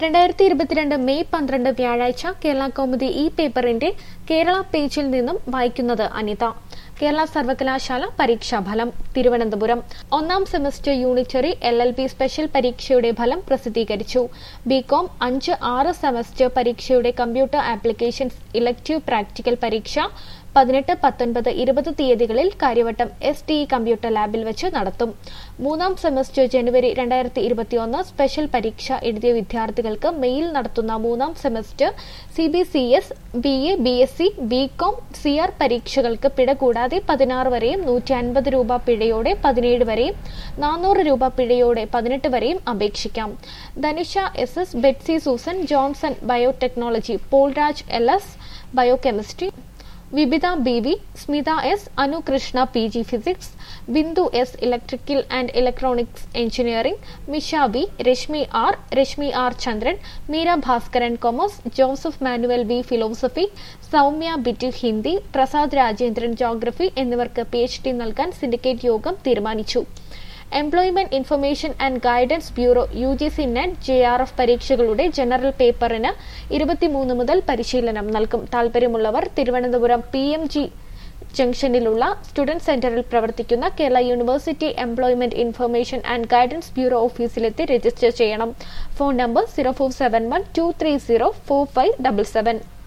രണ്ടായിരത്തി ഇരുപത്തിരണ്ട് മെയ് പന്ത്രണ്ട് വ്യാഴാഴ്ച കേരള കൗമുദി ഈ പേപ്പറിന്റെ കേരള പേജിൽ നിന്നും വായിക്കുന്നത് അനിത കേരള സർവകലാശാല പരീക്ഷാഫലം തിരുവനന്തപുരം ഒന്നാം semester unitary L L B special പരീക്ഷയുടെ ഫലം പ്രസിദ്ധീകരിച്ചു ബികോം അഞ്ച് ആറ് സെമസ്റ്റർ പരീക്ഷയുടെ കമ്പ്യൂട്ടർ ആപ്ലിക്കേഷൻസ് ഇലക്ടീവ് പ്രാക്ടിക്കൽ പരീക്ഷ പതിനെട്ട് പത്തൊൻപത് ഇരുപത് തീയതികളിൽ Kariavattom S T E computer ലാബിൽ വെച്ച് നടത്തും മൂന്നാം സെമസ്റ്റർ ജനുവരി രണ്ടായിരത്തി ഇരുപത്തിയൊന്ന് സ്പെഷ്യൽ പരീക്ഷ എഴുതിയ വിദ്യാർത്ഥികൾക്ക് മെയിൽ നടത്തുന്ന മൂന്നാം semester C B C S B A B S C B com C R പരീക്ഷകൾക്ക് പിഴ കൂടാതെ പതിനാറ് വരെയും നൂറ്റി അൻപത് രൂപ പിഴയോടെ പതിനേഴ് വരെയും നാനൂറ് രൂപ പിഴയോടെ പതിനെട്ട് വരെയും അപേക്ഷിക്കാം Dhanisha S S Betsy Susan Johnson biotechnology Polraj L S biochemistry Vibitha B V Smitha S Anukrishna P G physics Bindu S electrical and electronics engineering Misha V Reshmi R Reshmi R Chandran Meera Bhaskaran commerce Joseph Manuel V philosophy Soumya Bittu Hindi Prasad Rajendran geography എന്നിവർക്ക് പി എച്ച് ഡി നൽകാൻ syndicate യോഗം തീരുമാനിച്ചു employment information and guidance bureau U G C net J R F പരീക്ഷകളുടെ general പേപ്പറിന് ഇരുപത്തിമൂന്ന് മുതൽ പരിശീലനം നൽകും താൽപര്യമുള്ളവർ തിരുവനന്തപുരം പി എം ജി ജംഗ്ഷനിലുള്ള സ്റ്റുഡന്റ് സെന്ററിൽ പ്രവർത്തിക്കുന്ന Kerala university employment information and guidance bureau ഓഫീസിലെത്തി രജിസ്റ്റർ ചെയ്യണം phone number zero four seven one two three zero four five double seven